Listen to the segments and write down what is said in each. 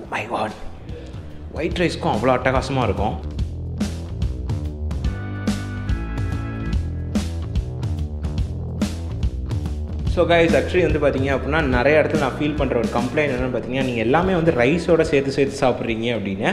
my God white ரைஸ்க்கும் அவ்வளோ அட்டகாசமாக இருக்கும் ஸோ கைஸ் ஆக்சுவலி வந்து பார்த்தீங்க அப்படின்னா நிறைய இடத்துல நான் ஃபீல் பண்ணுற ஒரு கம்ப்ளைண்ட் என்னென்னு பார்த்தீங்கன்னா நீங்கள் எல்லாமே வந்து ரைஸோட சேர்த்து சேர்த்து சாப்பிட்றீங்க அப்படின்னு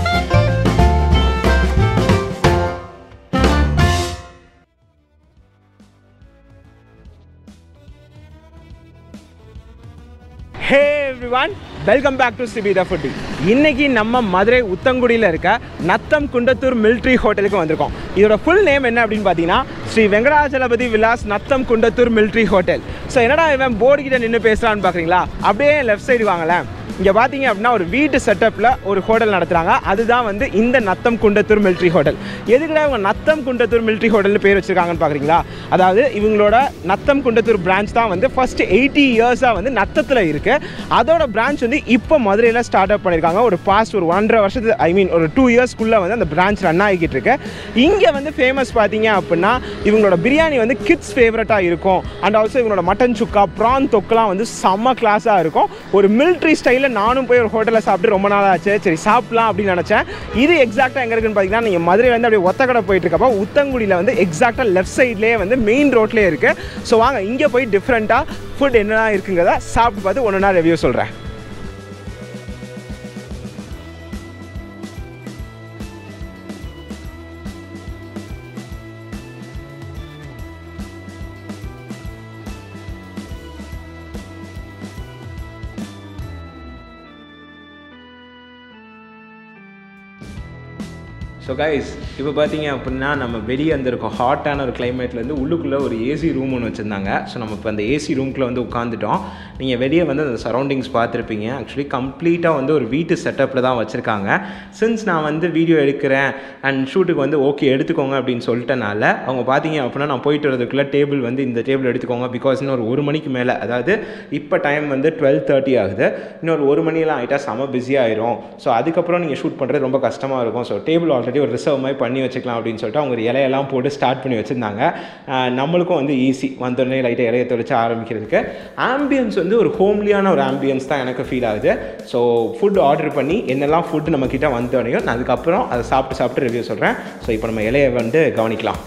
hey everyone welcome back to CB the footie இன்னைக்கு நம்ம மதுரை உத்தங்குடியில் இருக்க நத்தம் குண்டத்தூர் மிலிட்ரி ஹோட்டலுக்கு வந்திருக்கோம் இதோட ஃபுல் நேம் என்ன அப்படின்னு பார்த்தீங்கன்னா Sri Venkatachalapathy Vilas Natham Kundrathur military hotel so என்னடா இவன் போர்டு கிட்ட நின்று பேசுகிறான்னு பார்க்குறீங்களா அப்படியே லெஃப்ட் சைடு வாங்களேன் இங்கே பார்த்தீங்க அப்படின்னா ஒரு வீட்டு செட்டப்பில் ஒரு ஹோட்டல் நடத்துகிறாங்க அதுதான் வந்து இந்த நத்தம் குண்டத்தூர் மிலிட்ரி ஹோட்டல் எதுக்குடா இவங்க நத்தம் குண்டத்தூர் மிலிட்ரி ஹோட்டல்னு பேர் வச்சிருக்காங்கன்னு பார்க்குறீங்களா அதாவது இவங்களோட நத்தம் குண்டத்தூர் பிரான்ச் தான் வந்து ஃபர்ஸ்ட் எயிட்டி இயர்ஸாக வந்து நத்தத்தில் இருக்குது அதோட பிரான்ச் வந்து இப்போ மதுரையில் ஸ்டார்ட் அப் பண்ணியிருக்காங்க ஒரு பாஸ்ட் ஒரு ஒன்றரை வருஷத்து ஐ மீன் ஒரு டூ இயர்ஸ்க்குள்ளே வந்து அந்த பிரான்ச் ரன் ஆகிக்கிட்டு இருக்கு இங்கே வந்து ஃபேமஸ் பார்த்தீங்க அப்படின்னா இவங்களோட பிரியாணி வந்து கிட்ஸ் ஃபேவரட்டாக இருக்கும் அண்ட் ஆல்சோ இவங்களோட மட்டன் சுக்கா ப்ரான் தொக்குலாம் வந்து செம்ம கிளாஸாக இருக்கும் ஒரு மிலிட்ரி ஸ்டைலில் நானும் போய் ஒரு ஹோட்டலில் சாப்பிட்டு ரொம்ப நாள் ஆச்சு சரி சாப்பிட்லாம் அப்படின்னு நினச்சேன் இது எக்ஸாக்டாக எங்கே இருக்குன்னு பார்த்தீங்கன்னா நீங்கள் மதுரையிலேருந்து அப்படியே ஒத்தக்கடை போயிட்டு இருக்கப்போ உத்தங்குடியில் வந்து எக்ஸாக்டாக லெஃப்ட் சைட்லேயே வந்து மெயின் ரோட்லேயே இருக்குது ஸோ வாங்க இங்கே போய் டிஃப்ரெண்ட்டாக ஃபுட் என்னெல்லாம் இருக்குங்கிறத சாப்பிட்டு பார்த்து ஒன்று நான் ரிவ்யூ சொல்கிறேன் ஸோ கைஸ் இப்போ பார்த்தீங்க அப்படின்னா நம்ம வெளியே வந்திருக்கோம் ஹாட்டான ஒரு கிளைமேட்லேருந்து உள்ளுக்குள்ளே ஒரு ஏசி ரூம் ஒன்று வச்சுருந்தாங்க ஸோ நம்ம இப்போ அந்த ஏசி ரூம்குள்ளே வந்து உட்காந்துட்டோம் நீங்கள் வெளியே வந்து அந்த சரௌண்டிங்ஸ் பார்த்துருப்பீங்க ஆக்சுவலி கம்ப்ளீட்டாக வந்து ஒரு வீட்டு செட்டப்பில் தான் வச்சுருக்காங்க சின்ஸ் நான் வந்து வீடியோ எடுக்கிறேன் அண்ட் ஷூட்டுக்கு வந்து ஓகே எடுத்துக்கோங்க அப்படின்னு சொல்லிட்டனால அவங்க பார்த்தீங்க அப்படின்னா நான் போயிட்டு வரதுக்குள்ளே டேபிள் வந்து இந்த டேபிள் எடுத்துக்கோங்க பிகாஸ் இன்னொரு ஒரு மணிக்கு மேலே அதாவது இப்போ டைம் வந்து டுவெல் தேர்ட்டி ஆகுது இன்னொரு ஒரு மணியெல்லாம் ஆகிட்டா செம பிஸி ஆயிரும் ஸோ அதுக்கப்புறம் நீங்கள் ஷூட் பண்ணுறது ரொம்ப கஷ்டமாக இருக்கும் ஸோ டேபிள் ஆல்ரெடி ஒரு ரிசர்வ் மாதிரி பண்ணி வச்சுக்கலாம் அப்படின்னு சொல்லிட்டு அவங்க ஒரு இலையெல்லாம் போட்டு ஸ்டார்ட் பண்ணி வச்சுருந்தாங்க ஆஹ் நம்மளுக்கும் வந்து ஈஸி வந்தோடனே லைட்டாக இலையை தொலைச்சு ஆரம்பிக்கிறதுக்கு ஆம்பியன்ஸ் வந்து ஒரு ஹோம்லியான ஒரு ஆம்பியன்ஸ் தான் எனக்கு ஃபீல் ஆகுது ஸோ ஃபுட் ஆர்டர் பண்ணி என்னெல்லாம் ஃபுட் நம்மக்கிட்ட வந்தோடனையும் நான் அதுக்கப்புறம் அதை சாப்பிட்டு சாப்பிட்டு ரிவ்யூ சொல்கிறேன் ஸோ இப்போ நம்ம இலையை வந்து கவனிக்கலாம்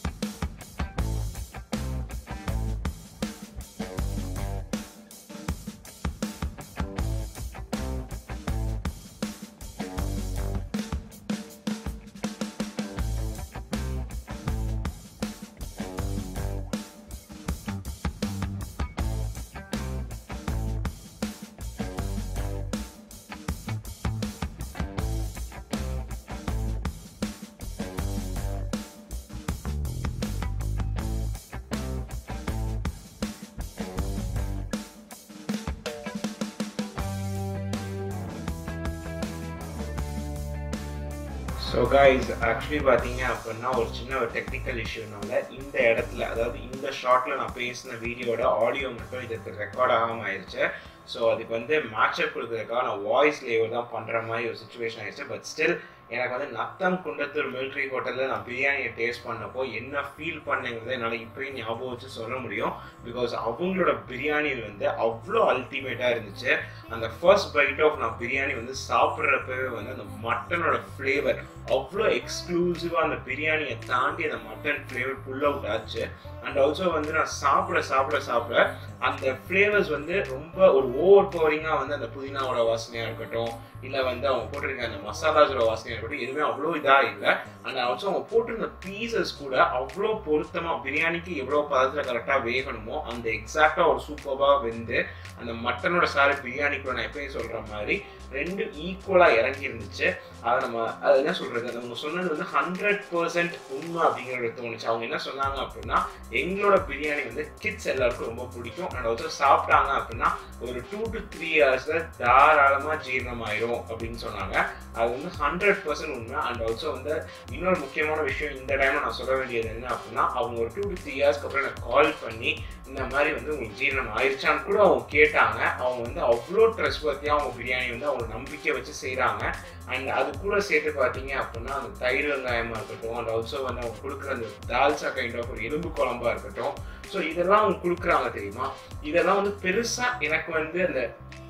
ஸோ கைஸ் ஆக்சுவலி பார்த்தீங்க அப்படின்னா ஒரு சின்ன ஒரு டெக்னிக்கல் இஷ்யூனால இந்த இடத்துல அதாவது இந்த ஷார்ட்டில் நான் பேசின வீடியோட ஆடியோ மட்டும் இதுக்கு ரெக்கார்ட் ஆகாமல் ஆயிடுச்சு ஸோ அதுக்கு வந்து மேட்சப் கொடுக்குறதுக்காக நான் வாய்ஸ் லேவர் தான் பண்ணுற மாதிரி ஒரு சுச்சுவேஷன் ஆயிடுச்சு பட் ஸ்டில் எனக்கு வந்து நத்தம் குண்டத்தூர் மிலிட்ரி ஹோட்டலில் நான் பிரியாணியை டேஸ்ட் பண்ணப்போ என்ன ஃபீல் பண்ணேங்கிறத என்னால் இப்போயும் ஞாபகம் வச்சு சொல்ல முடியும் பிகாஸ் அவங்களோட பிரியாணி வந்து அவ்வளோ அல்டிமேட்டாக இருந்துச்சு அந்த ஃபர்ஸ்ட் பைட் ஆஃப் நான் பிரியாணி வந்து சாப்பிட்றப்பவே வந்து அந்த மட்டனோட ஃப்ளேவர் அவ்வளோ எக்ஸ்க்ளூசிவாக அந்த பிரியாணியை தாண்டி அந்த மட்டன் ஃப்ளேவர் புல் அவுட் ஆச்சு அண்ட் ஆல்சோ வந்து நான் சாப்பிட சாப்பிட சாப்பிட அந்த ஃப்ளேவர்ஸ் வந்து ரொம்ப ஒரு ஓவர் பவரிங்காக வந்து அந்த புதினாவோட வாசனையாக இருக்கட்டும் இல்லை வந்து அவங்க போட்டிருக்க அந்த மசாலாஸோட வாசனையாக இருக்கட்டும் எதுவுமே அவ்வளோ இதாக இல்லை அண்ட் ஆல்சோ அவங்க போட்டிருந்த பீசஸ் கூட அவ்வளோ பொருத்தமாக பிரியாணிக்கு எவ்வளோ பதத்தில் கரெக்டாக வேகணுமோ அந்த எக்ஸாக்டாக ஒரு சூப்பராக வெந்து அந்த மட்டனோட சாறு பிரியாணிக்குள்ள நான் எப்பயும் சொல்கிற மாதிரி ரெண்டு ஈக்குவலாக இறங்கி இருந்துச்சு அதை நம்ம அது என்ன சொல்கிறது நம்ம சொன்னது வந்து ஹண்ட்ரட் பர்சன்ட் உண்மை அப்படிங்கிறது தோணுச்சு அவங்க என்ன சொன்னாங்க அப்படின்னா எங்களோட பிரியாணி வந்து கிட்ஸ் எல்லாருக்கும் ரொம்ப பிடிக்கும் அண்ட் ஆல்சோ சாப்பிட்டாங்க அப்படின்னா ஒரு டூ டு த்ரீ ஹவர்ஸில் தாராளமாக ஜீரணமாயிரும் அப்படின்னு சொன்னாங்க அது வந்து ஹண்ட்ரட் பர்சன்ட் உண்மை அண்ட் ஆல்சோ வந்து இன்னொரு முக்கியமான விஷயம் இந்த டைமில் நான் சொல்ல வேண்டியது என்ன அப்படின்னா அவங்க ஒரு டூ டு த்ரீ இயர்ஸ்க்கு அப்புறம் எனக்கு கால் பண்ணி இந்த மாதிரி வந்து உங்களுக்கு ஜீரணம் ஆயிடுச்சான்னு கூட அவங்க கேட்டாங்க அவங்க வந்து அவ்வளோ ட்ரெஸ் பற்றியாக அவங்க பிரியாணி வந்து அவங்க நம்பிக்கை வச்சு செய்கிறாங்க அண்ட் அது கூட சேர்த்து பார்த்தீங்க அப்படின்னா அந்த தயிர் வெங்காயமாக இருக்கட்டும் அண்ட் ஆல்சோ வந்து அவங்க கொடுக்குற அந்த தால்சா கைண்ட் ஆஃப் ஒரு எலும்பு குழம்பா இருக்கட்டும் ஸோ இதெல்லாம் அவங்க கொடுக்குறாங்க தெரியுமா இதெல்லாம் வந்து பெருசாக எனக்கு வந்து அந்த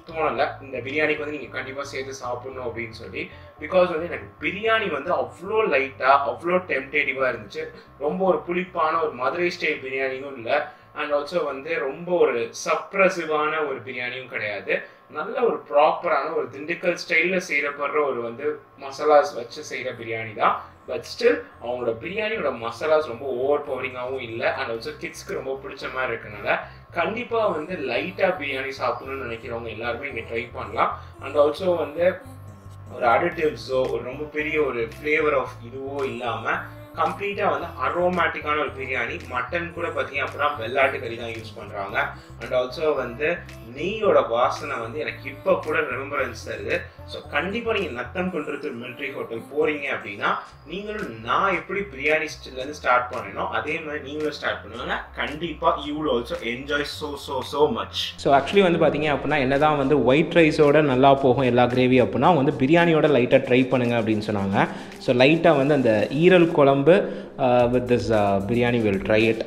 தோணலை இந்த பிரியாணிக்கு வந்து நீங்கள் கண்டிப்பாக சேர்த்து சாப்பிடணும் அப்படின்னு சொல்லி பிகாஸ் வந்து எனக்கு பிரியாணி வந்து அவ்வளோ லைட்டாக அவ்வளோ டெம்டேட்டிவாக இருந்துச்சு ரொம்ப ஒரு புளிப்பான ஒரு மதுரை ஸ்டைல் பிரியாணியும் இல்லை அண்ட் ஆல்சோ வந்து ரொம்ப ஒரு சப்ரசிவான ஒரு பிரியாணியும் கிடையாது நல்ல ஒரு ப்ராப்பரான ஒரு திண்டுக்கல் ஸ்டைலில் செய்யப்படுற ஒரு வந்து மசாலாஸ் வச்சு செய்கிற பிரியாணி தான் பட் ஸ்டில் அவங்களோட பிரியாணியோட மசாலாஸ் ரொம்ப ஓவர் பவரிங்காகவும் இல்லை அண்ட் ஆல்சோ கிட்ஸ்க்கு ரொம்ப பிடிச்ச மாதிரி இருக்கனால கண்டிப்பாக வந்து லைட்டாக பிரியாணி சாப்பிடணும்னு நினைக்கிறவங்க எல்லாருமே இங்கே ட்ரை பண்ணலாம் அண்ட் ஆல்சோ வந்து ஒரு அடிட்டிவ்ஸோ ஒரு ரொம்ப பெரிய ஒரு ஃப்ளேவர் ஆஃப் இதுவோ இல்லாமல் கம்ப்ளீட்டாக வந்து அரோமேட்டிக்கான ஒரு பிரியாணி மட்டன் கூட பார்த்தீங்க அப்படின்னா வெள்ளாட்டு கறி தான் யூஸ் பண்ணுறாங்க அண்ட் ஆல்சோ வந்து நெய்யோட வாசனை வந்து எனக்கு இப்போ கூட ரெமம்பரன்ஸ் தருது ஸோ கண்டிப்பாக நீங்கள் நத்தம் கொண்டிருக்கிற மிலிட்ரி ஹோட்டல் போகிறீங்க அப்படின்னா நீங்களும் நான் எப்படி பிரியாணி ஸ்டில்லேருந்து ஸ்டார்ட் பண்ணனோ அதே மாதிரி நீங்களும் ஸ்டார்ட் பண்ணுவாங்க கண்டிப்பாக you will also enjoy so so so much so actually வந்து பார்த்தீங்க அப்படின்னா என்ன தான் வந்து ஒயிட் ரைஸோட நல்லா போகும் எல்லா கிரேவி அப்படின்னா அவங்க வந்து பிரியாணியோட லைட்டாக ட்ரை பண்ணுங்க அப்படின்னு சொன்னாங்க ஸோ லைட்டாக வந்து அந்த ஈரல் குழம்பு with this biryani will try it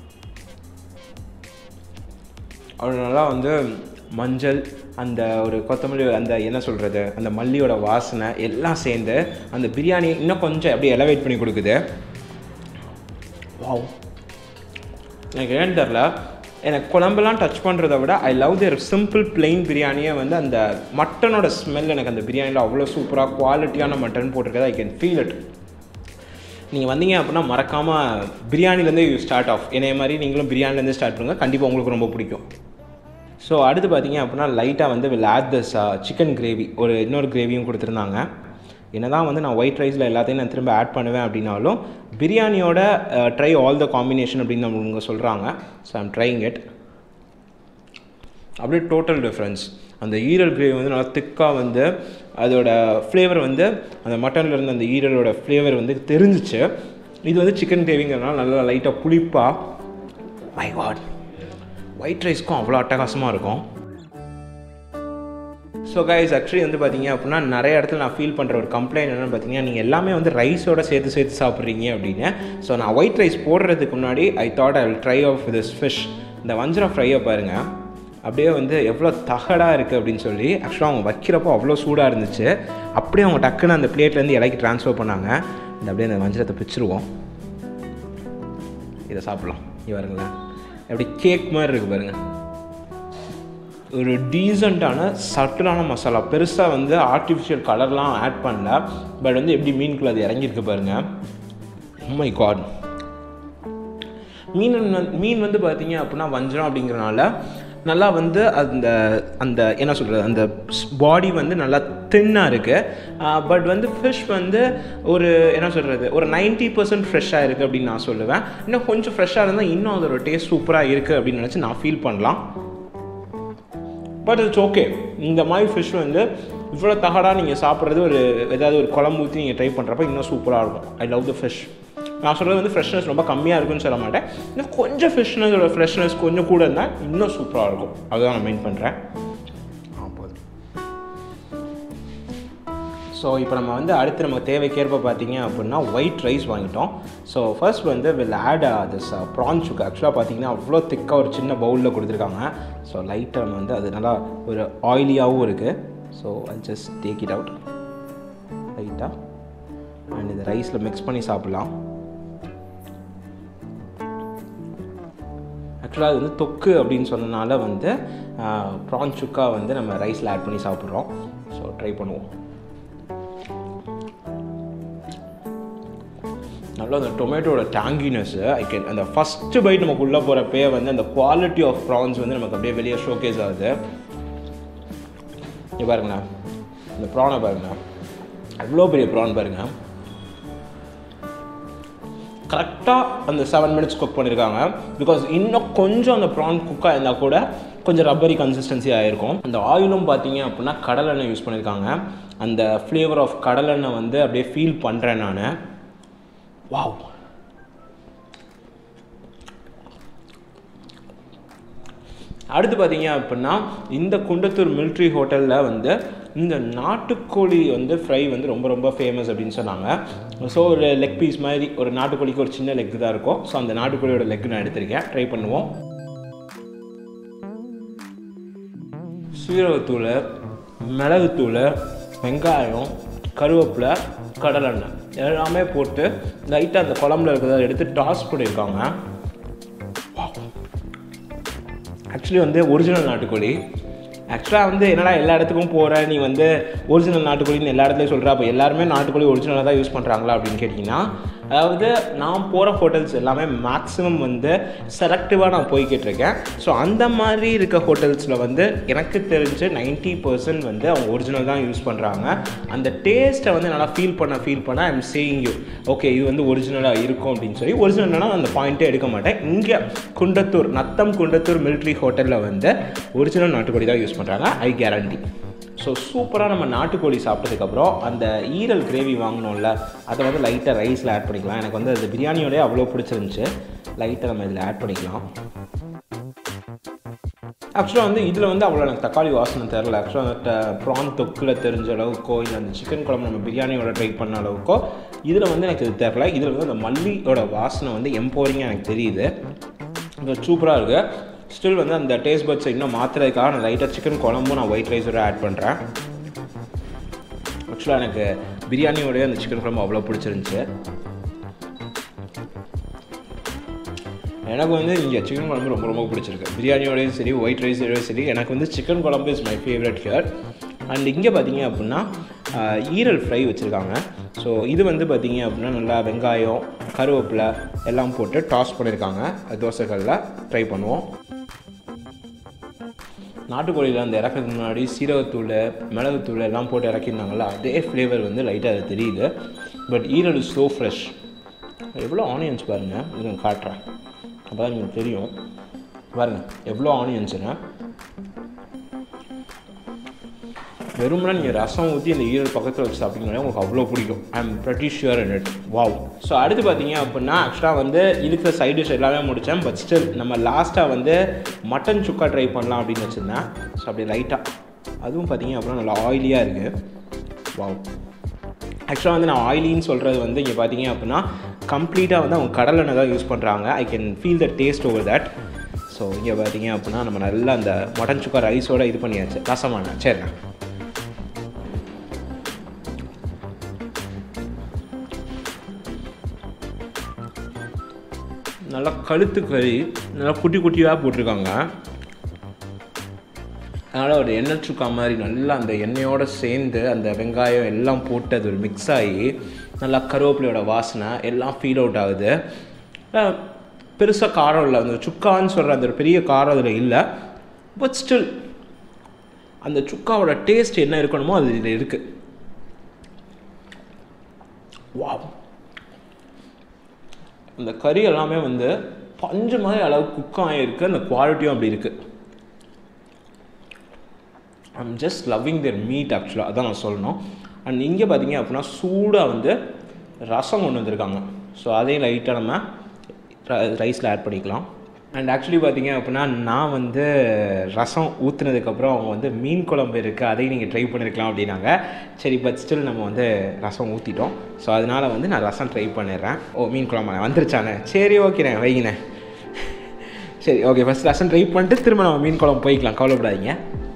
அவ்வளோ நல்லா வந்து மஞ்சள் அந்த ஒரு கொத்தமல்லி அந்த என்ன சொல்கிறது அந்த மல்லியோட வாசனை எல்லாம் சேர்ந்து அந்த பிரியாணி இன்னும் கொஞ்சம் அப்படியே எலவேட் பண்ணி கொடுக்குது வாவ் எனக்கு ஏன்னு தெரில எனக்கு குழம்புலாம் டச் பண்ணுறத விட I love their simple plain பிரியாணியை வந்து அந்த மட்டனோட ஸ்மெல் எனக்கு அந்த பிரியாணியில் அவ்வளோ சூப்பராக குவாலிட்டியான மட்டன் போட்டிருக்கதை ஐ கேன் ஃபீல் இட் நீங்கள் வந்தீங்க அப்படின்னா மறக்காமல் பிரியாணிலேருந்தே யூ ஸ்டார்ட் ஆஃப் என்னைய மாதிரி நீங்களும் பிரியாணிலேருந்து ஸ்டார்ட் பண்ணுங்கள் கண்டிப்பாக உங்களுக்கு ரொம்ப பிடிக்கும் ஸோ அடுத்து பார்த்தீங்க அப்படின்னா லைட்டாக வந்து will add this chicken gravy ஒரு இன்னொரு கிரேவியும் கொடுத்துருந்தாங்க என்ன தான் வந்து நான் ஒயிட் ரைஸில் எல்லாத்தையும் நான் திரும்ப ஆட் பண்ணுவேன் அப்படின்னாலும் பிரியாணியோட ட்ரை ஆல் த காம்பினேஷன் அப்படின்னு அவங்க சொல்கிறாங்க ஸோ ஐம் ட்ரைங் இட் அப்படியே டோட்டல் டிஃப்ரென்ஸ் அந்த ஈரல் கிரேவி வந்து நல்லா திக்காக வந்து அதோட ஃப்ளேவர் வந்து அந்த மட்டனில் இருந்த அந்த ஈரலோட ஃப்ளேவர் வந்து தெரிஞ்சிச்சு இது வந்து சிக்கன் கிரேவிங்கிறதுனால நல்லா லைட்டாக புளிப்பாக மை காட் ஒயிட் ரைஸ்க்கும் அவ்வளோ அட்டகாசமாக இருக்கும் ஸோ கைஸ் ஆக்சுவலி வந்து பார்த்தீங்க அப்படின்னா நிறைய இடத்துல நான் ஃபீல் பண்ணுற ஒரு கம்ப்ளைண்ட் என்னென்னு பார்த்தீங்கன்னா நீங்கள் எல்லாமே வந்து ரைஸோட சேர்த்து சேர்த்து சாப்பிட்றீங்க அப்படின்னு ஸோ நான் ஒயிட் ரைஸ் போடுறதுக்கு முன்னாடி I thought I will try of this fish இந்த வஞ்சரம் ஃப்ரையை பாருங்கள் அப்படியே வந்து எவ்வளோ தகடாக இருக்குது அப்படின்னு சொல்லி ஆக்சுவலாக அவங்க வைக்கிறப்போ அவ்வளோ சூடாக இருந்துச்சு அப்படியே அவங்க டக்குன்னு அந்த பிளேட்லேருந்து இலைக்கு ட்ரான்ஸ்ஃபர் பண்ணாங்க இந்த அப்படியே அந்த வஞ்சரத்தை பிச்சிருவோம் இதை சாப்பிட்லாம் இங்கே பாருங்களேன் எப்படி கேக் மாதிரி இருக்குது பாருங்கள் ஒரு டீசெண்டான சட்டிலான மசாலா பெருசாக வந்து ஆர்டிஃபிஷியல் கலர்லாம் ஆட் பண்ணல பட் வந்து எப்படி மீனுக்குள்ள அது இறங்கியிருக்கு பாருங்கள் மை காட் மீன் வந்து- மீன் வந்து பார்த்தீங்க அப்படின்னா வஞ்சரம் அப்படிங்கிறனால நல்லா வந்து அந்த அந்த என்ன சொல்கிறது அந்த பாடி வந்து நல்லா தின்னாக இருக்குது பட் வந்து ஃபிஷ் வந்து ஒரு என்ன சொல்கிறது ஒரு 90% பர்சன்ட் ஃப்ரெஷ்ஷாக இருக்குது அப்படின்னு நான் சொல்லுவேன் இன்னும் கொஞ்சம் ஃப்ரெஷ்ஷாக இருந்தால் இன்னும் அதோட டேஸ்ட் சூப்பராக இருக்குது அப்படின்னு நினச்சி நான் ஃபீல் பண்ணலாம் பட் இட்ஸ் ஓகே இந்த மாதிரி ஃபிஷ் வந்து இவ்வளோ தகடாக நீங்கள் சாப்பிட்றது ஒரு ஏதாவது ஒரு குழம்பு ஊற்றி நீங்கள் ட்ரை பண்ணுறப்ப இன்னும் சூப்பராக இருக்கும் ஐ லவ் த ஃபிஷ் நான் சொல்கிறது வந்து ஃப்ரெஷ்னஸ் ரொம்ப கம்மியாக இருக்குன்னு சொல்ல மாட்டேன் இன்னும் கொஞ்சம் ஃபிஷ்னஸோட ஃப்ரெஷ்னஸ் கொஞ்சம் கூட இருந்தால் இன்னும் சூப்பராக இருக்கும் அதுதான் நான் மெயின் பண்ணுறேன் ஆ போதும் ஸோ இப்போ நம்ம வந்து அடுத்து நம்ம தேவைக்கேற்ப பார்த்தீங்க அப்படின்னா ஒயிட் ரைஸ் வாங்கிட்டோம் ஸோ ஃபர்ஸ்ட் வந்து வில் ஆட் திஸ் ப்ரான் சுக்கு ஆக்சுவலாக பார்த்தீங்கன்னா அவ்வளோ திக்காக ஒரு சின்ன பவுலில் கொடுத்துருக்காங்க ஸோ லைட்டாக நம்ம வந்து அது நல்லா ஒரு ஆயிலியாகவும் இருக்குது so I just take it out லைட்டாக அண்ட் இந்த ரைஸில் மிக்ஸ் பண்ணி சாப்பிட்லாம் ஆக்சுவலாக அது வந்து தொக்கு அப்படின்னு சொன்னனால வந்து ப்ரான் சுக்கா வந்து நம்ம ரைஸில் ஆட் பண்ணி சாப்பிட்றோம் ஸோ ட்ரை பண்ணுவோம் நல்லா அந்த டொமேட்டோட டேங்கினஸ்ஸு ஐ கேன் அந்த ஃபஸ்ட்டு பைட் நமக்கு உள்ளே போகிறப்பே வந்து அந்த குவாலிட்டி ஆஃப் ப்ரான்ஸ் வந்து நமக்கு அப்படியே வெளியே ஷோகேஸ் ஆகுது இங்க பாருங்கண்ணா இந்த ப்ரானை பாருங்கண்ணா எவ்வளோ பெரிய ப்ரான் பாருங்க கரெக்டாக அந்த செவன் மினிட்ஸ் குக் பண்ணியிருக்காங்க பிகாஸ் இன்னும் கொஞ்சம் அந்த ப்ரான் குக்காக இருந்தால் கூட கொஞ்சம் ரப்பரி கன்சிஸ்டன்சி ஆகிருக்கும் அந்த ஆயிலும் பார்த்தீங்க அப்படின்னா கடலெண்ணெய் யூஸ் பண்ணியிருக்காங்க அந்த ஃப்ளேவர் ஆஃப் கடலெண்ணெய் வந்து அப்படியே ஃபீல் பண்ணுறேன் நான் வாவ் அடுத்து பார்த்தீங்க அப்படின்னா இந்த குண்டத்தூர் மிலிட்ரி ஹோட்டலில் வந்து இந்த நாட்டுக்கோழி வந்து ஃப்ரை வந்து ரொம்ப ரொம்ப ஃபேமஸ் அப்படின்னு சொன்னாங்க ஸோ ஒரு லெக் பீஸ் மாதிரி ஒரு நாட்டுக்கோழிக்கு ஒரு சின்ன லெக் தான் இருக்கும் ஸோ அந்த நாட்டுக்கோழியோட லெக் நான் எடுத்திருக்கேன் ட்ரை பண்ணுவோம் சீரகத்தூள் மிளகுத்தூள் வெங்காயம் கருவேப்பிலை கடலெண்ணெய் எல்லாமே போட்டு லைட்டாக அந்த குழம்புல இருக்கிறத எடுத்து டாஸ் பண்ணியிருக்காங்க ஆக்சுவலி வந்து ஒரிஜினல் நாட்டுக்கோழி ஆக்சுவலாக வந்து என்னடா எல்லா இடத்துக்கும் போகிற நீ வந்து ஒரிஜினல் நாட்டுக்கோழின்னு எல்லா இடத்துலையும் சொல்கிற அப்போ எல்லாருமே நாட்டுக்கோழி ஒரிஜினலாக தான் யூஸ் பண்ணுறாங்களா அப்படின்னு கேட்டிங்கன்னா அதாவது நான் போகிற ஹோட்டல்ஸ் எல்லாமே மேக்ஸிமம் வந்து செலக்டிவாக நான் போய்கிட்டு இருக்கேன் ஸோ அந்த மாதிரி இருக்க ஹோட்டல்ஸில் வந்து எனக்கு தெரிஞ்சு 90% பர்சன்ட் வந்து அவங்க ஒரிஜினல் தான் யூஸ் பண்ணுறாங்க அந்த டேஸ்ட்டை வந்து நல்லா ஃபீல் பண்ண ஃபீல் பண்ண ஐம் சேயிங் யூ ஓகே இது வந்து ஒரிஜினலாக இருக்கும் அப்படின்னு சொல்லி ஒரிஜினல்னா அந்த பாயிண்ட்டே எடுக்க மாட்டேன் இங்கே குண்டத்தூர் நத்தம் குண்டத்தூர் மிலிட்ரி ஹோட்டலில் வந்து ஒரிஜினல் நாட்டுக்கோழி தான் யூஸ் பண்ணுறாங்க ஐ கேரண்டி ஸோ சூப்பராக நம்ம நாட்டுக்கோழி சாப்பிட்டதுக்கப்புறம் அந்த ஈரல் கிரேவி வாங்கினோம்ல அதை வந்து லைட்டாக ரைஸில் ஆட் பண்ணிக்கலாம் எனக்கு வந்து அது பிரியாணியோடய அவ்வளோ பிடிச்சிருந்துச்சு லைட்டாக நம்ம இதில் ஆட் பண்ணிக்கலாம் ஆக்சுவலாக வந்து இதில் வந்து அவ்வளோ எனக்கு தக்காளி வாசனை தெரில ஆக்சுவலாக ப்ரான் தொக்கில் தெரிஞ்ச அளவுக்கோ இல்லை அந்த சிக்கன் குழம்பு நம்ம பிரியாணியோட ட்ரை பண்ண அளவுக்கோ இதில் வந்து எனக்கு இது தெரில இதில் வந்து அந்த மல்லியோட வாசனை வந்து எம்போரிங்காக எனக்கு தெரியுது இது சூப்பராக இருக்குது ஸ்டில் வந்து அந்த டேஸ்ட் பட்ஸை இன்னும் மாற்றுறதுக்காக நான் லைட்டாக சிக்கன் குழம்பும் நான் ஒயிட் ரைஸோட ஆட் பண்ணுறேன் ஆக்சுவலாக எனக்கு பிரியாணியோடய அந்த சிக்கன் குழம்பு அவ்வளோ பிடிச்சிருந்துச்சு எனக்கு வந்து இங்கே சிக்கன் குழம்பு ரொம்ப ரொம்ப பிடிச்சிருக்கு பிரியாணியோடையும் சரி ஒயிட் ரைஸோடையும் சரி எனக்கு வந்து சிக்கன் குழம்பு is my favourite here and இங்கே பார்த்தீங்க அப்படின்னா ஆஹ், ஈரல் ஃப்ரை வச்சுருக்காங்க ஸோ இது வந்து பார்த்தீங்க அப்படின்னா நல்லா வெங்காயம் கருவேப்பிலை எல்லாம் போட்டு டாஸ் பண்ணியிருக்காங்க அது தோசைகளில் ட்ரை பண்ணுவோம் நாட்டுக்கோழியில் அந்த இறக்கிறதுக்கு முன்னாடி சீரகத்தூள் மிளகுத்தூள் எல்லாம் போட்டு இறக்கிருந்தாங்கல்ல அதே ஃப்ளேவர் வந்து லைட்டாக அது தெரியுது பட் ஈரல் இஸ் ஸோ ஃப்ரெஷ் எவ்வளோ ஆனியன்ஸ் பாருங்கள் இது நான் காட்டுறேன் அப்போ தான் உங்களுக்கு தெரியும் பாருங்கள் எவ்வளோ ஆனியன்ஸுங்க வெறுமனே நீங்கள் ரசம் ஊற்றி இந்த ஈரல் பக்கத்தில் வச்சு சாப்பிட்டீங்கன்னா உங்களுக்கு அவ்வளோ பிடிக்கும் I am pretty sure in it wow so அடுத்து பார்த்தீங்க அப்படின்னா ஆக்சுவலாக வந்து இருக்கிற சைட் டிஷ் எல்லாமே முடித்தேன் பட் ஸ்டில் நம்ம லாஸ்ட்டாக வந்து மட்டன் சுக்கா ட்ரை பண்ணலாம் அப்படின்னு வச்சுருந்தேன் ஸோ அப்படி லைட்டாக அதுவும் பார்த்தீங்க அப்படின்னா நல்லா ஆயிலியாக இருக்குது வாவ் ஆக்சுவலாக வந்து நான் ஆயிலின்னு சொல்கிறது வந்து இங்கே பார்த்தீங்க அப்படின்னா கம்ப்ளீட்டாக வந்து அவங்க கடலெண்ணெய் தான் யூஸ் பண்ணுறாங்க I can feel the taste over that so இங்கே பார்த்தீங்க அப்படின்னா நம்ம நல்லா அந்த மட்டன் சுக்கா ரைஸோட இது பண்ணியாச்சு ரசமான சரிண்ணா நல்லா கழுத்து கறி நல்லா குட்டி குட்டியாக போட்டிருக்காங்க அதனால் ஒரு எண்ணெய் சுக்கா மாதிரி நல்லா அந்த எண்ணெயோடு சேர்ந்து அந்த வெங்காயம் எல்லாம் போட்டு அது ஒரு மிக்ஸ் ஆகி நல்லா கருவேப்பிலையோட வாசனை எல்லாம் ஃபீல் அவுட் ஆகுது பெருசாக காரம் இல்லை அந்த சுக்கான்னு சொல்கிற அந்த ஒரு பெரிய காரம் அதில் இல்லை பட் ஸ்டில் அந்த சுக்காவோட டேஸ்ட் என்ன இருக்கணுமோ அது இதில் இருக்குது வாவ் அந்த கறி எல்லாமே வந்து பஞ்சு மாதிரி அளவு குக் ஆகிருக்கு அந்த குவாலிட்டியும் அப்படி இருக்குது I'm just loving their meat ஆக்சுவலாக அதான் நான் சொல்லணும் அண்ட் இங்கே பார்த்தீங்க அப்படின்னா சூடாக வந்து ரசம் கொண்டு வந்திருக்காங்க ஸோ அதையும் லைட்டாக நம்ம ரைஸில் ஆட் பண்ணிக்கலாம் அண்ட் ஆக்சுவலி பார்த்தீங்க அப்படின்னா நான் வந்து ரசம் ஊற்றுனதுக்கப்புறம் அவங்க வந்து மீன் குழம்பு இருக்குது அதையும் நீங்கள் ட்ரை பண்ணியிருக்கலாம் அப்படின்னாங்க சரி பட் ஸ்டில் நம்ம வந்து ரசம் ஊற்றிட்டோம் ஸோ அதனால் வந்து நான் ரசம் ட்ரை பண்ணிடுறேன் ஓ மீன் குழம்பு வந்துருச்சானே சரி ஓகேண்ணே வைங்கண்ணே சரி ஓகே ஃபஸ்ட் ரசம் ட்ரை பண்ணிட்டு திரும்ப நம்ம மீன் குழம்பு போய்க்கலாம் கவலைப்படாதீங்க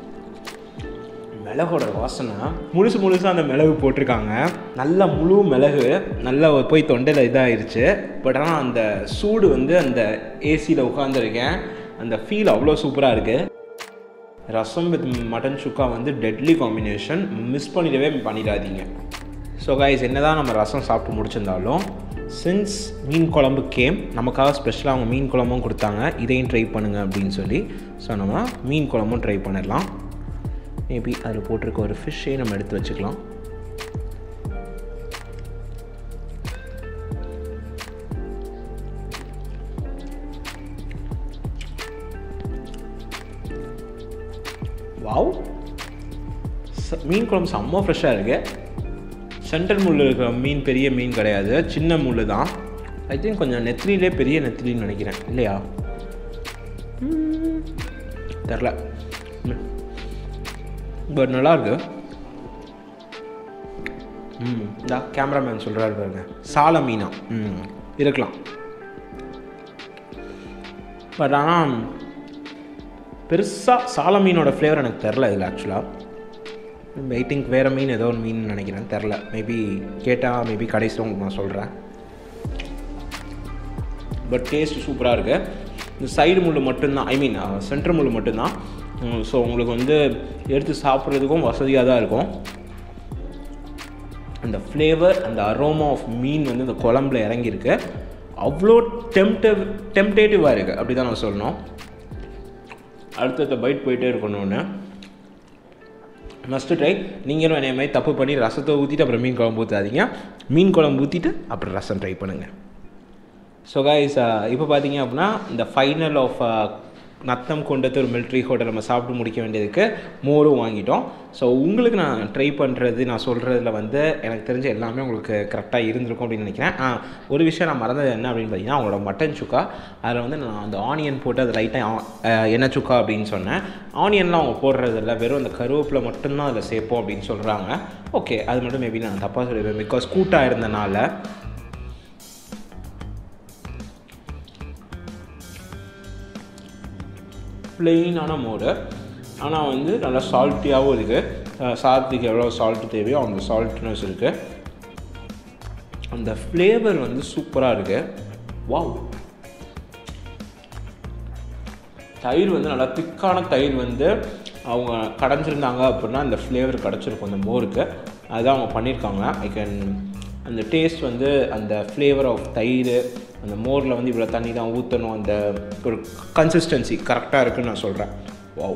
மிளகோட வாசனை முழுசு முழுசாக அந்த மிளகு போட்டிருக்காங்க நல்ல முழு மிளகு நல்லா போய் தொண்டையில் இதாகிருச்சு பட் ஆனால் அந்த சூடு வந்து அந்த ஏசியில் உட்காந்துருக்கேன் அந்த ஃபீல் அவ்வளோ சூப்பராக இருக்குது ரசம் வித் மட்டன் சுக்கா வந்து டெட்லி காம்பினேஷன் மிஸ் பண்ணிடவே பண்ணிடாதீங்க ஸோ கைஸ் என்னதான் நம்ம ரசம் சாப்பிட்டு முடிச்சிருந்தாலும் சின்ஸ் மீன் குழம்பு கேம் நமக்காக ஸ்பெஷலாக அவங்க மீன் குழம்பும் கொடுத்தாங்க இதையும் ட்ரை பண்ணுங்க அப்படின்னு சொல்லி ஸோ நம்ம மீன் குழம்பும் ட்ரை பண்ணிடலாம் மேபி அதில் போட்டிருக்க ஒரு ஃபிஷ்ஷே நம்ம எடுத்து வச்சுக்கலாம் வாவ் ச- மீன் குழம்பு செம்ம ஃப்ரெஷ்ஷாக இருக்கு சென்டர் முள் இருக்கிற மீன் பெரிய மீன் கிடையாது சின்ன முள் தான் ஐ திங்க் கொஞ்சம் நெத்திலிலே பெரிய நெத்திலின்னு நினைக்கிறேன் இல்லையா ம், தெரில பட் நல்லா இருக்கு ம் இந்த கேமராமேன் சொல்கிறாரு பாருங்க சால மீனா ம் இருக்கலாம் பட் ஆனால் பெருசாக சால மீனோட ஃப்ளேவர் எனக்கு தெரில இதில் ஆக்சுவலாக வெயிட்டிங் வேறு மீன் ஏதோ ஒரு மீன் நினைக்கிறேன் தெரில மேபி கேட்டால் மேபி கடைசியில் உங்களுக்கு நான் சொல்கிறேன் பட் டேஸ்ட் சூப்பராக இருக்குது இந்த சைடு முள் மட்டும்தான் ஐ மீன் சென்டர் முள் மட்டும்தான் ஸோ உங்களுக்கு வந்து எடுத்து சாப்பிட்றதுக்கும் வசதியாக தான் இருக்கும் அந்த ஃப்ளேவர் அந்த அரோமா ஆஃப் மீன் வந்து இந்த குழம்புல இறங்கியிருக்கு அவ்வளோ டெம்டவ் டெம்டேட்டிவாக இருக்குது அப்படி தான் நான் சொல்லணும் அடுத்தடுத்த பைட் போயிட்டே இருக்கணும்னு மஸ்ட்டு ட்ரை நீங்களும் என்னைய மாதிரி தப்பு பண்ணி ரசத்தை ஊற்றிட்டு அப்புறம் மீன் குழம்பு ஊற்றாதீங்க மீன் குழம்பு ஊற்றிட்டு அப்புறம் ரசம் ட்ரை பண்ணுங்கள் ஸோ கைஸ் இப்போ பார்த்தீங்க அப்படின்னா இந்த final of Natham Kundrathur military hotel நம்ம சாப்பிட்டு முடிக்க வேண்டியதுக்கு மோரும் வாங்கிட்டோம் ஸோ உங்களுக்கு நான் ட்ரை பண்ணுறது நான் சொல்கிறதுல வந்து எனக்கு தெரிஞ்ச எல்லாமே உங்களுக்கு கரெக்டாக இருந்திருக்கும் அப்படின்னு நினைக்கிறேன் ஆ ஒரு விஷயம் நான் மறந்தது என்ன அப்படின்னு பார்த்தீங்கன்னா அவங்களோட மட்டன் சுக்கா அதில் வந்து நான் அந்த ஆனியன் போட்டு அது லைட்டாக எண்ணெய் சுக்கா அப்படின்னு சொன்னேன் ஆனியன்லாம் அவங்க போடுறதில்ல வெறும் அந்த கருவேப்பிலை மட்டும்தான் அதில் சேர்ப்போம் அப்படின்னு சொல்கிறாங்க ஓகே அது மட்டும் மேபி நான் தப்பாக சொல்லிடுவேன் பிகாஸ் கூட்டாக இருந்தனால ப்ளெயினான மோர் ஆனால் வந்து நல்லா சால்ட்டியாகவும் இருக்குது சாதத்துக்கு எவ்வளோ சால்ட்டு தேவையோ அந்த சால்ட்னஸ் இருக்குது அந்த ஃப்ளேவர் வந்து சூப்பராக இருக்குது வாவ் தயிர் வந்து நல்லா திக்கான தயிர் வந்து அவங்க கடைஞ்சிருந்தாங்க அப்படின்னா அந்த ஃப்ளேவர் கிடச்சிருக்கும் அந்த மோருக்கு அதுதான் அவங்க பண்ணியிருக்காங்க ஐ கேன் அந்த டேஸ்ட் வந்து அந்த ஃப்ளேவர் ஆஃப் தயிர் அந்த மோரில் வந்து இவ்வளோ தண்ணி தான் ஊற்றணும் அந்த ஒரு கன்சிஸ்டன்சி கரெக்டாக இருக்குன்னு நான் சொல்கிறேன் வாவ்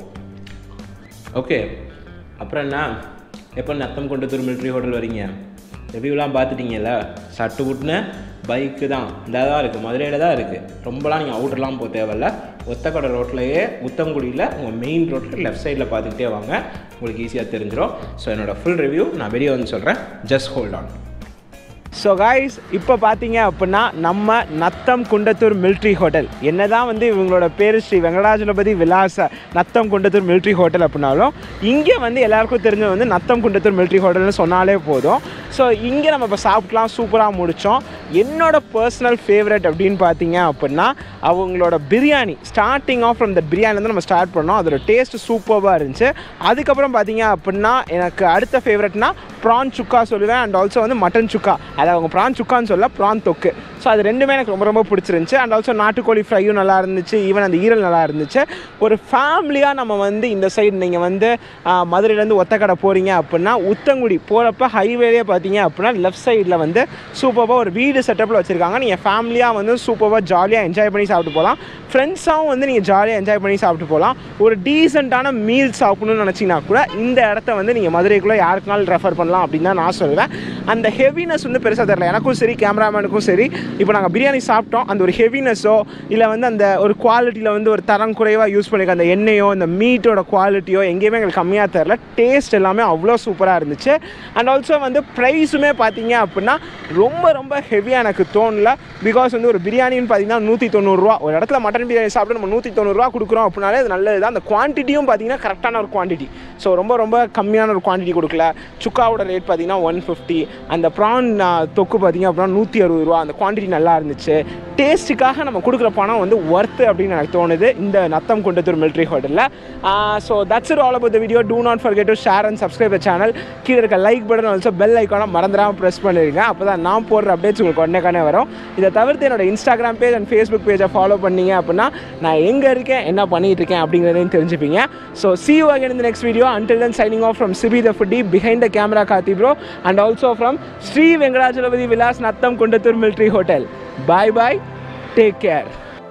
ஓகே அப்புறம் என்ன எப்போ நத்தம் கொண்டு திரு மிலிட்ரி ஹோட்டல் வரீங்க ரிவ்யூலாம் பார்த்துட்டீங்கல்ல சட்டு விட்டுன்னு பைக்கு தான் இந்த தான் இருக்குது மதுரையில் தான் இருக்குது ரொம்பலாம் நீங்கள் அவுட்டர்லாம் போக தேவையில்ல ஒத்தக்கடை ரோட்லேயே முத்தங்குடியில் உங்கள் மெயின் ரோட்டில் லெஃப்ட் சைடில் பார்த்துக்கிட்டே வாங்க உங்களுக்கு ஈஸியாக தெரிஞ்சிடும் ஸோ என்னோடய ஃபுல் ரிவ்யூ நான் வெளியே வந்து சொல்கிறேன் just hold on so guys இப்போ பார்த்தீங்க அப்படின்னா நம்ம நத்தம் குண்டத்தூர் மிலிட்ரி ஹோட்டல் என்ன தான் வந்து இவங்களோட பேர் ஸ்ரீ வெங்கடாஜலபதி விலாச நத்தம் குண்டத்தூர் மிலிட்ரி ஹோட்டல் அப்படின்னாலும் இங்கே வந்து எல்லாருக்கும் தெரிஞ்சது வந்து நத்தம் குண்டத்தூர் மிலிட்ரி ஹோட்டல்னு சொன்னாலே போதும் ஸோ இங்கே நம்ம இப்போ சாப்பிட்லாம் சூப்பராக முடித்தோம் என்னோட பர்சனல் ஃபேவரட் அப்படின்னு பார்த்தீங்க அப்படின்னா அவங்களோட biryani starting off from the biryani வந்து நம்ம ஸ்டார்ட் பண்ணோம் அதோட டேஸ்ட் சூப்பராக இருந்துச்சு அதுக்கப்புறம் பார்த்தீங்க அப்படின்னா எனக்கு அடுத்த ஃபேவரட்னா ப்ரான் சுக்கா சொல்லுவேன் அண்ட் ஆல்சோ வந்து மட்டன் சுக்கா அது அவங்க ப்ரான் சுக்கான்னு சொல்ல ப்ரான் தொக்கு ஸோ அது ரெண்டுமே எனக்கு ரொம்ப ரொம்ப பிடிச்சிருந்துச்சு அண்ட் ஆல்சோ நாட்டுக்கோழி ஃப்ரையும் நல்லா இருந்துச்சு ஈவன் அந்த ஈரல் நல்லா இருந்துச்சு ஒரு ஃபேமிலியாக நம்ம வந்து இந்த சைடு நீங்கள் வந்து மதுரையிலேருந்து ஒத்தக்கடை போகிறீங்க அப்படின்னா உத்தங்குடி போகிறப்ப ஹைவேலே பார்த்தீங்க அப்படின்னா லெஃப்ட் சைடில் வந்து சூப்பராக ஒரு வீடு செட்டப்பில் வச்சுருக்காங்க நீங்கள் ஃபேமிலியாக வந்து சூப்பராக ஜாலியாக என்ஜாய் பண்ணி சாப்பிட்டு போகலாம் ஃப்ரெண்ட்ஸாகவும் வந்து நீங்கள் ஜாலியாக என்ஜாய் பண்ணி சாப்பிட்டு போகலாம் ஒரு டீசெண்டான மீல் சாப்பிடணும்னு நினச்சிங்கன்னா கூட இந்த இடத்த வந்து நீங்கள் மதுரைக்குள்ளே யாருக்குனாலும் ரெஃபர் பண்ணலாம் அப்படின்னு தான் நான் சொல்லுவேன் அந்த ஹெவினஸ் வந்து பெருசாக தெரில எனக்கும் சரி கேமராமேனுக்கும் சரி இப்போ நாங்கள் பிரியாணி சாப்பிட்டோம் அந்த ஒரு ஹெவினஸோ இல்லை வந்து அந்த ஒரு குவாலிட்டியில் வந்து ஒரு தரம் குறைவாக யூஸ் பண்ணிக்க அந்த எண்ணெயோ இந்த மீட்டோட குவாலிட்டியோ எங்கேயுமே எங்களுக்கு கம்மியாக தெரில டேஸ்ட் எல்லாமே அவ்வளோ சூப்பராக இருந்துச்சு அண்ட் ஆல்சோ வந்து ப்ரைஸுமே பார்த்தீங்க அப்படின்னா ரொம்ப ரொம்ப ஹெவியாக எனக்கு தோணல பிகாஸ் வந்து ஒரு பிரியாணின்னு பார்த்தீங்கன்னா நூற்றி தொண்ணூறுரூவா ஒரு இடத்துல மட்டன் பிரியாணி சாப்பிட்டு நம்ம நூற்றி தொண்ணூறுரூவா கொடுக்குறோம் அப்படின்னாலே அது நல்லது தான் அந்த குவான்டிட்டியும் பார்த்தீங்கன்னா கரெக்டான ஒரு குவான்டிட்டி ஸோ ரொம்ப ரொம்ப கம்மியான ஒரு குவான்டிட்டி கொடுக்கல சுக்காவோட ரேட் பார்த்தீங்கன்னா ஒன் ஃபிஃப்டி அந்த ப்ரான் தொக்கு பார்த்தீங்க அப்படின்னா நூற்றி அறுபது ரூபா அந்த குவான்டிட்டி நல்லா இருந்துச்சு டேஸ்ட்டுக்காக நம்ம கொடுக்குற பணம் வந்து ஒர்த்து அப்படின்னு எனக்கு தோணுது இந்த நத்தம் குண்டத்தூர் மிலிட்ரி ஹோட்டலில் so that's it all about the video do not forget to share and subscribe the channel கீழே இருக்க லைக் பட்டன் ஆல்சோ பெல் ஐக்கானை மறந்துடாமல் ப்ரெஸ் பண்ணிருங்க அப்போ தான் நான் போடுற அப்டேட்ஸ் உங்களுக்கு உடனே வரும் இதை தவிர்த்து என்னோட இன்ஸ்டாகிராம் பேஜ் அண்ட் ஃபேஸ்புக் பேஜை ஃபாலோ பண்ணீங்க அப்படின்னா நான் எங்கே இருக்கேன் என்ன பண்ணிட்டு இருக்கேன் அப்படிங்கிறதையும் தெரிஞ்சுப்பீங்க ஸோ சி யூ அகேன் இந்த next video until then signing off from CB the footie behind the camera Kathi bro and also from Sri Venkatachalapathy Vilas Natham Kundrathur military hotel bye bye take care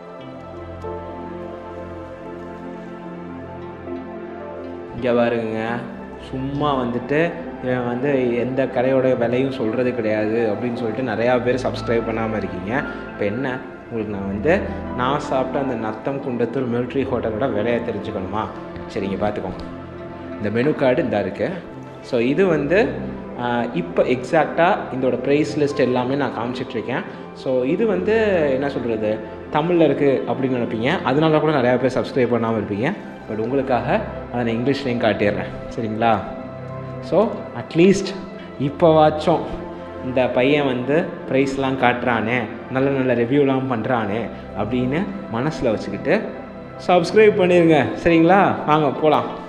இங்கே பாருங்க சும்மா வந்துட்டு இவன் வந்து எந்த கடையோட விலையும் சொல்கிறது கிடையாது அப்படின்னு சொல்லிட்டு நிறையா பேர் சப்ஸ்கிரைப் பண்ணாமல் இருக்கீங்க இப்போ என்ன உங்களுக்கு நான் வந்து நான் சாப்பிட்ட அந்த நத்தம் குண்டத்தூர் மிலிட்ரி ஹோட்டலோட விலையை தெரிஞ்சுக்கணுமா சரிங்க பார்த்துக்கோங்க இந்த மெனு கார்டு இந்த இருக்குது ஸோ இது வந்து இப்போ எக்ஸாக்டாக இதோட ப்ரைஸ் லிஸ்ட் எல்லாமே நான் காமிச்சிட்ருக்கேன் ஸோ இது வந்து என்ன சொல்கிறது தமிழில் இருக்குது அப்படின்னு நினைப்பீங்க அதனால கூட நிறையா பேர் சப்ஸ்கிரைப் பண்ணாமல் இருப்பீங்க பட் உங்களுக்காக அதை நான் இங்கிலீஷ்லேயும் காட்டிடுறேன் சரிங்களா ஸோ அட்லீஸ்ட் இப்போவாச்சும் இந்த பையன் வந்து ப்ரைஸ்லாம் காட்டுறானே நல்ல நல்ல ரிவ்யூலாம் பண்ணுறானே அப்படின்னு மனசில் வச்சுக்கிட்டு சப்ஸ்கிரைப் பண்ணிடுங்க சரிங்களா வாங்க போகலாம்